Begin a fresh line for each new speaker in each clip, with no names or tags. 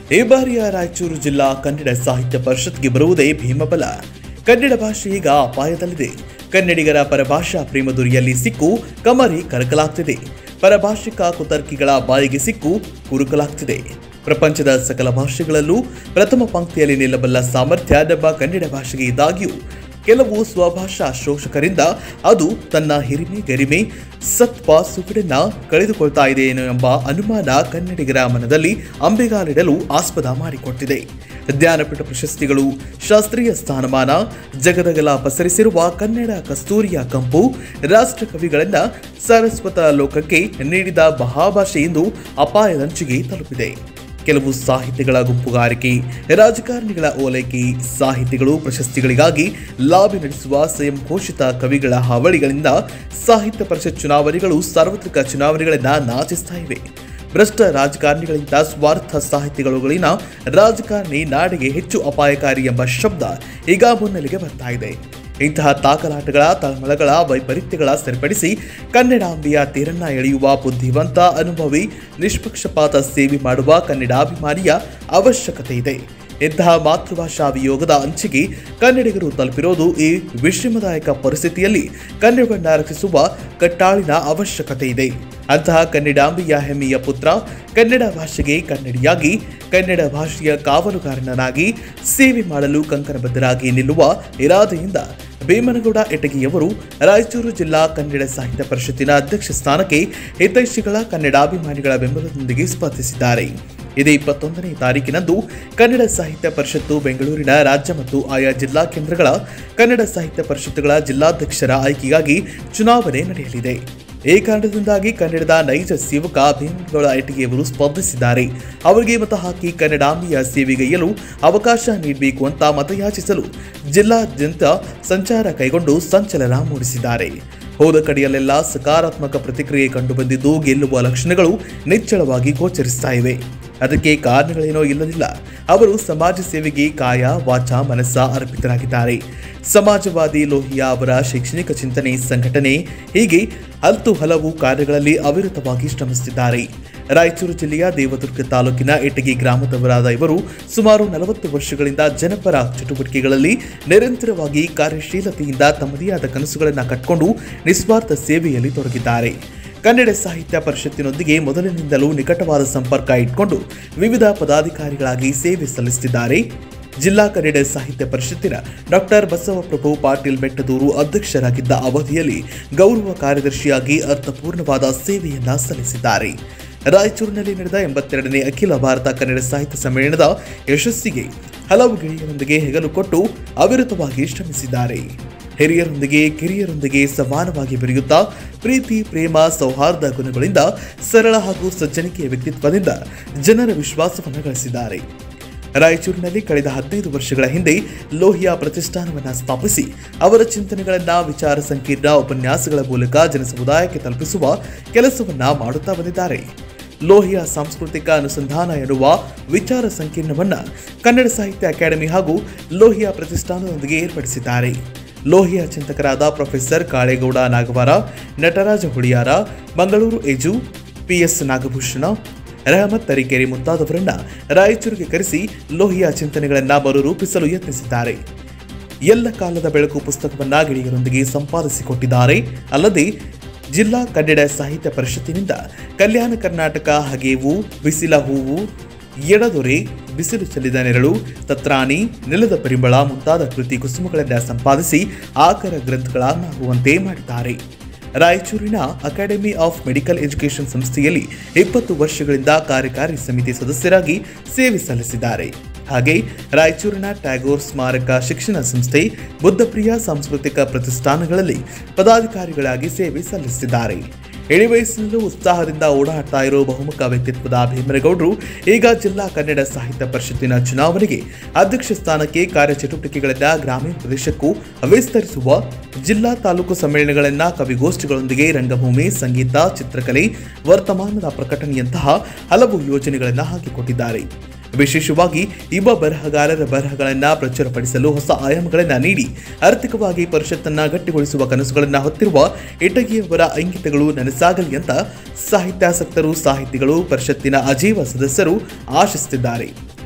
ಈ ಬಾರಿಯ ರಾಯಚೂರು ಜಿಲ್ಲಾ ಕನ್ನಡ ಸಾಹಿತ್ಯ ಪರಿಷತ್ಗೆ ಬರುವುದೇ ಭೀಮಬಲ ಕನ್ನಡ ಭಾಷೆ ಈಗ ಅಪಾಯದಲ್ಲಿದೆ ಕನ್ನಡಿಗರ ಪರಭಾಷಾ ಪ್ರೇಮದುರಿಯಲ್ಲಿ ಸಿಕ್ಕು ಕಮರಿ ಕರಕಲಾಗ್ತಿದೆ ಪರಭಾಷಿಕ ಕುತರ್ಕಿಗಳ ಬಾಯಿಗೆ ಸಿಕ್ಕು ಕುರುಕಲಾಗ್ತಿದೆ ಪ್ರಪಂಚದ ಸಕಲ ಭಾಷೆಗಳಲ್ಲೂ ಪ್ರಥಮ ಪಂಕ್ತಿಯಲ್ಲಿ ನಿಲ್ಲಬಲ್ಲ ಸಾಮರ್ಥ್ಯ ನಮ್ಮ ಕನ್ನಡ ಭಾಷೆಗೆ ಇದ್ದಾಗ್ಯೂ ಕೆಲವು ಸ್ವಭಾಷಾ ಶೋಷಕರಿಂದ ಅದು ತನ್ನ ಹಿರಿಮೆ ಗರಿಮೆ ಸತ್ವ ಸುಗಡನ್ನ ಕಳೆದುಕೊಳ್ತಾ ಇದೆ ಏನೋ ಎಂಬ ಅನುಮಾನ ಕನ್ನಡಿಗರ ಮನದಲ್ಲಿ ಅಂಬೆಗಾಲಿಡಲು ಆಸ್ಪದ ಮಾಡಿಕೊಟ್ಟಿದೆ ಜ್ಞಾನಪೀಠ ಪ್ರಶಸ್ತಿಗಳು ಶಾಸ್ತ್ರೀಯ ಸ್ಥಾನಮಾನ ಜಗದಗಲ ಪಸರಿಸಿರುವ ಕನ್ನಡ ಕಸ್ತೂರಿಯ ಕಂಪು ರಾಷ್ಟ್ರ ಕವಿಗಳನ್ನ ಸರಸ್ವತ ಲೋಕಕ್ಕೆ ನೀಡಿದ ಮಹಾಭಾಷೆಯಿಂದ ಅಪಾಯದಂಚಿಗೆ ತಲುಪಿದೆ ಕೆಲವು ಸಾಹಿತ್ಯಗಳ ಗುಂಪುಗಾರಿಕೆ ರಾಜಕಾರಣಿಗಳ ಓಲೈಕೆ ಸಾಹಿತಿಗಳು ಪ್ರಶಸ್ತಿಗಳಿಗಾಗಿ ಲಾಬಿ ನಡೆಸುವ ಸ್ವಯಂ ಘೋಷಿತ ಕವಿಗಳ ಹಾವಳಿಗಳಿಂದ ಸಾಹಿತ್ಯ ಪರಿಷತ್ ಚುನಾವಣೆಗಳು ಸಾರ್ವತ್ರಿಕ ಚುನಾವಣೆಗಳನ್ನ ನಾಚಿಸ್ತಾ ಇವೆ ಭ್ರಷ್ಟ ರಾಜಕಾರಣಿಗಳಿಂದ ಸ್ವಾರ್ಥ ಸಾಹಿತಿಗಳಿನ ರಾಜಕಾರಣಿ ನಾಡಿಗೆ ಹೆಚ್ಚು ಅಪಾಯಕಾರಿ ಎಂಬ ಶಬ್ದ ಈಗ ಮುನ್ನೆಲೆಗೆ ಬರ್ತಾ ಇದೆ ಇಂತಹ ತಾಕಲಾಟಗಳ ತಳಮಳಗಳ ವೈಪರೀತ್ಯಗಳ ಸರಿಪಡಿಸಿ ಕನ್ನಡಾಂಬೆಯ ತೀರನ್ನ ಎಳೆಯುವ ಬುದ್ಧಿವಂತ ಅನುಭವಿ ನಿಷ್ಪಕ್ಷಪಾತ ಸೇವೆ ಮಾಡುವ ಕನ್ನಡಾಭಿಮಾನಿಯ ಅವಶ್ಯಕತೆ ಇದೆ ಇಂತಹ ಮಾತೃಭಾಷಾ ವಿಯೋಗದ ಅಂಚಿಗೆ ಕನ್ನಡಿಗರು ತಲುಪಿರೋದು ಈ ವಿಷಮದಾಯಕ ಪರಿಸ್ಥಿತಿಯಲ್ಲಿ ಕನ್ನಡವನ್ನ ರಕ್ಷಿಸುವ ಕಟ್ಟಾಳಿನ ಅವಶ್ಯಕತೆ ಇದೆ ಅಂತಹ ಕನ್ನಡಾಂಬೆಯ ಹೆಮ್ಮೆಯ ಪುತ್ರ ಕನ್ನಡ ಭಾಷೆಗೆ ಕನ್ನಡಿಯಾಗಿ ಕನ್ನಡ ಭಾಷೆಯ ಕಾವಲುಗಾರನಾಗಿ ಸೇವೆ ಮಾಡಲು ಕಂಕಣಬದ್ಧರಾಗಿ ನಿಲ್ಲುವ ಇರಾದೆಯಿಂದ ಭೀಮನಗೌಡ ಎಟಗಿಯವರು ರಾಯಚೂರು ಜಿಲ್ಲಾ ಕನ್ನಡ ಸಾಹಿತ್ಯ ಪರಿಷತ್ತಿನ ಅಧ್ಯಕ್ಷ ಸ್ಥಾನಕ್ಕೆ ಹಿತೈಷಿಗಳ ಕನ್ನಡಾಭಿಮಾನಿಗಳ ಬೆಂಬಲದೊಂದಿಗೆ ಸ್ಪರ್ಧಿಸಿದ್ದಾರೆ ಇದೇ ಇಪ್ಪತ್ತೊಂದನೇ ತಾರೀಕಿನಂದು ಕನ್ನಡ ಸಾಹಿತ್ಯ ಪರಿಷತ್ತು ಬೆಂಗಳೂರಿನ ರಾಜ್ಯ ಮತ್ತು ಆಯಾ ಜಿಲ್ಲಾ ಕೇಂದ್ರಗಳ ಕನ್ನಡ ಸಾಹಿತ್ಯ ಪರಿಷತ್ತುಗಳ ಜಿಲ್ಲಾಧ್ಯಕ್ಷರ ಆಯ್ಕೆಗಾಗಿ ಚುನಾವಣೆ ನಡೆಯಲಿದೆ ಈ ಕಾರಣದಿಂದಾಗಿ ಕನ್ನಡದ ನೈಜ ಸೇವಕ ಭೀಮಗೌಡ ಐಟಿಗೆಯವರು ಸ್ಪರ್ಧಿಸಿದ್ದಾರೆ ಅವರಿಗೆ ಮತ ಹಾಕಿ ಕನ್ನಡಾಂಬಿಯ ಸೇವೆಗೈಯಲು ಅವಕಾಶ ನೀಡಬೇಕು ಅಂತ ಮತಯಾಚಿಸಲು ಜಿಲ್ಲಾದ್ಯಂತ ಸಂಚಾರ ಕೈಗೊಂಡು ಸಂಚಲನ ಮೂಡಿಸಿದ್ದಾರೆ ಹೋದ ಕಡೆಯಲ್ಲೆಲ್ಲ ಸಕಾರಾತ್ಮಕ ಪ್ರತಿಕ್ರಿಯೆ ಕಂಡುಬಂದಿದ್ದು ಗೆಲ್ಲುವ ಲಕ್ಷಣಗಳು ನಿಚ್ಚಳವಾಗಿ ಗೋಚರಿಸ್ತಾ ಇವೆ ಅದಕ್ಕೆ ಕಾರಣಗಳೇನೋ ಇಲ್ಲದಿಲ್ಲ ಅವರು ಸಮಾಜ ಸೇವೆಗೆ ಕಾಯ ವಾಚ ಮನಸ್ಸ ಅರ್ಪಿತರಾಗಿದ್ದಾರೆ ಸಮಾಜವಾದಿ ಲೋಹಿಯಾ ಅವರ ಶೈಕ್ಷಣಿಕ ಚಿಂತನೆ ಸಂಘಟನೆ ಹೀಗೆ ಹತ್ತು ಹಲವು ಕಾರ್ಯಗಳಲ್ಲಿ ಅವಿರತವಾಗಿ ಶ್ರಮಿಸುತ್ತಿದ್ದಾರೆ ರಾಯಚೂರು ಜಿಲ್ಲೆಯ ದೇವದುರ್ಗ ತಾಲೂಕಿನ ಇಟಗಿ ಗ್ರಾಮದವರಾದ ಇವರು ಸುಮಾರು ನಲವತ್ತು ವರ್ಷಗಳಿಂದ ಜನಪರ ಚಟುವಟಿಕೆಗಳಲ್ಲಿ ನಿರಂತರವಾಗಿ ಕಾರ್ಯಶೀಲತೆಯಿಂದ ತಮ್ಮದೇ ಆದ ಕನಸುಗಳನ್ನು ಕಟ್ಕೊಂಡು ನಿಸ್ವಾರ್ಥ ಸೇವೆಯಲ್ಲಿ ತೊಡಗಿದ್ದಾರೆ ಕನ್ನಡ ಸಾಹಿತ್ಯ ಪರಿಷತ್ತಿನೊಂದಿಗೆ ಮೊದಲಿನಿಂದಲೂ ನಿಕಟವಾದ ಸಂಪರ್ಕ ಇಟ್ಕೊಂಡು ವಿವಿಧ ಪದಾಧಿಕಾರಿಗಳಾಗಿ ಸೇವೆ ಸಲ್ಲಿಸುತ್ತಿದ್ದಾರೆ ಜಿಲ್ಲಾ ಕನ್ನಡ ಸಾಹಿತ್ಯ ಪರಿಷತ್ತಿನ ಡಾಕ್ಟರ್ ಬಸವಪ್ರಭು ಪಾಟೀಲ್ ಬೆಟ್ಟದೂರು ಅಧ್ಯಕ್ಷರಾಗಿದ್ದ ಅವಧಿಯಲ್ಲಿ ಗೌರವ ಕಾರ್ಯದರ್ಶಿಯಾಗಿ ಅರ್ಥಪೂರ್ಣವಾದ ಸೇವೆಯನ್ನ ಸಲ್ಲಿಸಿದ್ದಾರೆ ರಾಯಚೂರಿನಲ್ಲಿ ನಡೆದ ಎಂಬತ್ತೆರಡನೇ ಅಖಿಲ ಭಾರತ ಕನ್ನಡ ಸಾಹಿತ್ಯ ಸಮ್ಮೇಳನದ ಯಶಸ್ಸಿಗೆ ಹಲವು ಗೆಳೆಯರೊಂದಿಗೆ ಹೆಗಲು ಕೊಟ್ಟು ಅವಿರತವಾಗಿ ಶ್ರಮಿಸಿದ್ದಾರೆ ಹಿರಿಯರೊಂದಿಗೆ ಕಿರಿಯರೊಂದಿಗೆ ಸಮಾನವಾಗಿ ಬೆರೆಯುತ್ತಾ ಪ್ರೀತಿ ಪ್ರೇಮ ಸೌಹಾರ್ದ ಗುಣಗಳಿಂದ ಸರಳ ಹಾಗೂ ಸಜ್ಜನಿಕೆಯ ವ್ಯಕ್ತಿತ್ವದಿಂದ ಜನರ ವಿಶ್ವಾಸವನ್ನು ಗಳಿಸಿದ್ದಾರೆ ರಾಯಚೂರಿನಲ್ಲಿ ಕಳೆದ ಹದಿನೈದು ವರ್ಷಗಳ ಹಿಂದೆ ಲೋಹಿಯಾ ಪ್ರತಿಷ್ಠಾನವನ್ನು ಸ್ಥಾಪಿಸಿ ಅವರ ಚಿಂತನೆಗಳನ್ನ ವಿಚಾರ ಸಂಕೀರ್ಣ ಉಪನ್ಯಾಸಗಳ ಮೂಲಕ ಜನಸಮುದಾಯಕ್ಕೆ ತಲುಪಿಸುವ ಕೆಲಸವನ್ನ ಮಾಡುತ್ತಾ ಬಂದಿದ್ದಾರೆ ಲೋಹಿಯಾ ಸಾಂಸ್ಕೃತಿಕ ಅನುಸಂಧಾನ ಎನ್ನುವ ವಿಚಾರ ಸಂಕೀರ್ಣವನ್ನ ಕನ್ನಡ ಸಾಹಿತ್ಯ ಅಕಾಡೆಮಿ ಹಾಗೂ ಲೋಹಿಯಾ ಪ್ರತಿಷ್ಠಾನದೊಂದಿಗೆ ಏರ್ಪಡಿಸಿದ್ದಾರೆ ಲೋಹಿಯಾ ಚಿಂತಕರಾದ ಪ್ರೊಫೆಸರ್ ಕಾಳೇಗೌಡ ನಾಗವಾರ ನಟರಾಜ ಹುಳಿಯಾರ ಮಂಗಳೂರು ಎಜು ಪಿಎಸ್ ನಾಗಭೂಷಣ ರಹಮತ್ ತರೀಕೆರೆ ಮುಂತಾದವರನ್ನ ರಾಯಚೂರಿಗೆ ಕರೆಸಿ ಲೋಹಿಯಾ ಚಿಂತನೆಗಳನ್ನ ಮರುರೂಪಿಸಲು ಯತ್ನಿಸಿದ್ದಾರೆ ಎಲ್ಲ ಕಾಲದ ಬೆಳಕು ಪುಸ್ತಕವನ್ನ ಗೆಳೆಯರೊಂದಿಗೆ ಸಂಪಾದಿಸಿಕೊಟ್ಟಿದ್ದಾರೆ ಅಲ್ಲದೆ ಜಿಲ್ಲಾ ಕನ್ನಡ ಸಾಹಿತ್ಯ ಪರಿಷತ್ತಿನಿಂದ ಕಲ್ಯಾಣ ಕರ್ನಾಟಕ ಹಗೇವು ಬಿಸಿಲ ಹೂವು ಎಡದೊರೆ ಬಿಸಿಲು ಚೆಲ್ಲಿದ ನೆರಳು ತತ್ರಾಣಿ ನೆಲದ ಪರಿಮಳ ಮುಂತಾದ ಕೃತಿ ಕುಸುಮಗಳನ್ನು ಸಂಪಾದಿಸಿ ಆಕರ ಗ್ರಂಥಗಳನ್ನಾಗುವಂತೆ ಮಾಡಿದ್ದಾರೆ ರಾಯಚೂರಿನ ಅಕಾಡೆಮಿ ಆಫ್ ಮೆಡಿಕಲ್ ಎಜುಕೇಷನ್ ಸಂಸ್ಥೆಯಲ್ಲಿ ಇಪ್ಪತ್ತು ವರ್ಷಗಳಿಂದ ಕಾರ್ಯಕಾರಿ ಸಮಿತಿ ಸದಸ್ಯರಾಗಿ ಸೇವೆ ಸಲ್ಲಿಸಿದ್ದಾರೆ ಹಾಗೆ ರಾಯಚೂರಿನ ಟ್ಯಾಗೋರ್ ಸ್ಮಾರಕ ಶಿಕ್ಷಣ ಸಂಸ್ಥೆ ಬುದ್ಧಪ್ರಿಯ ಸಾಂಸ್ಕೃತಿಕ ಪ್ರತಿಷ್ಠಾನಗಳಲ್ಲಿ ಪದಾಧಿಕಾರಿಗಳಾಗಿ ಸೇವೆ ಸಲ್ಲಿಸಿದ್ದಾರೆ ಇಳಿ ವಯಸ್ಸಿನಲ್ಲೂ ಉತ್ಸಾಹದಿಂದ ಓಡಾಡ್ತಾ ಇರೋ ಬಹುಮುಖ ವ್ಯಕ್ತಿತ್ವದ ಭೀಮರೇಗೌಡರು ಈಗ ಜಿಲ್ಲಾ ಕನ್ನಡ ಸಾಹಿತ್ಯ ಪರಿಷತ್ತಿನ ಚುನಾವಣೆಗೆ ಅಧ್ಯಕ್ಷ ಸ್ಥಾನಕ್ಕೆ ಕಾರ್ಯಚಟುವಟಿಕೆಗಳಿಂದ ಗ್ರಾಮೀಣ ಪ್ರದೇಶಕ್ಕೂ ವಿಸ್ತರಿಸುವ ಜಿಲ್ಲಾ ತಾಲೂಕು ಸಮ್ಮೇಳನಗಳನ್ನ ಕವಿಗೋಷ್ಠಿಗಳೊಂದಿಗೆ ರಂಗಭೂಮಿ ಸಂಗೀತ ಚಿತ್ರಕಲೆ ವರ್ತಮಾನದ ಪ್ರಕಟಣೆಯಂತಹ ಹಲವು ಯೋಜನೆಗಳನ್ನು ಹಾಕಿಕೊಟ್ಟಿದ್ದಾರೆ ವಿಶೇಷವಾಗಿ ಯುವ ಬರಹಗಾರರ ಬರಹಗಳನ್ನು ಪ್ರಚುರಪಡಿಸಲು ಹೊಸ ಆಯಾಮಗಳನ್ನು ನೀಡಿ ಆರ್ಥಿಕವಾಗಿ ಪರಿಷತ್ತನ್ನ ಗಟ್ಟಿಗೊಳಿಸುವ ಕನಸುಗಳನ್ನು ಹೊತ್ತಿರುವ ಇಟಗಿಯವರ ಇಂಗಿತಗಳು ನನಸಾಗಲಿ ಅಂತ ಸಾಹಿತ್ಯಾಸಕ್ತರು ಸಾಹಿತಿಗಳು ಪರಿಷತ್ತಿನ ಅಜೀವ ಸದಸ್ಯರು ಆಶಿಸುತ್ತಿದ್ದಾರೆ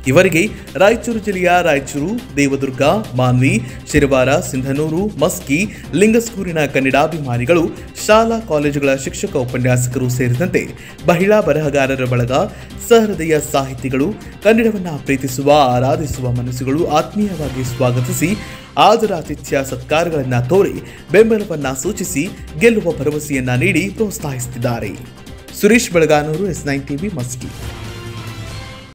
ಇವರಿಗೆ ರಾಯಚೂರು ಜಿಲ್ಲೆಯ ರಾಯಚೂರು ದೇವದುರ್ಗ ಮಾನ್ವಿ ಶಿರವಾರ ಸಿಂಧನೂರು ಮಸ್ಕಿ ಲಿಂಗಸ್ಕೂರಿನ ಕನ್ನಡಾಭಿಮಾನಿಗಳು ಶಾಲಾ ಕಾಲೇಜುಗಳ ಶಿಕ್ಷಕ ಉಪನ್ಯಾಸಕರು ಸೇರಿದಂತೆ ಮಹಿಳಾ ಬರಹಗಾರರ ಬಳಗ ಸಹೃದಯ ಸಾಹಿತಿಗಳು ಕನ್ನಡವನ್ನ ಪ್ರೀತಿಸುವ ಆರಾಧಿಸುವ ಮನಸ್ಸುಗಳು ಆತ್ಮೀಯವಾಗಿ ಸ್ವಾಗತಿಸಿ ಆದರಾತಿಥ್ಯ ಸತ್ಕಾರಗಳನ್ನ ತೋರಿ ಬೆಂಬಲವನ್ನ ಸೂಚಿಸಿ ಗೆಲ್ಲುವ ಭರವಸೆಯನ್ನ ನೀಡಿ ಪ್ರೋತ್ಸಾಹಿಸುತ್ತಿದ್ದಾರೆ Suresh Belaganur S nine TV Maski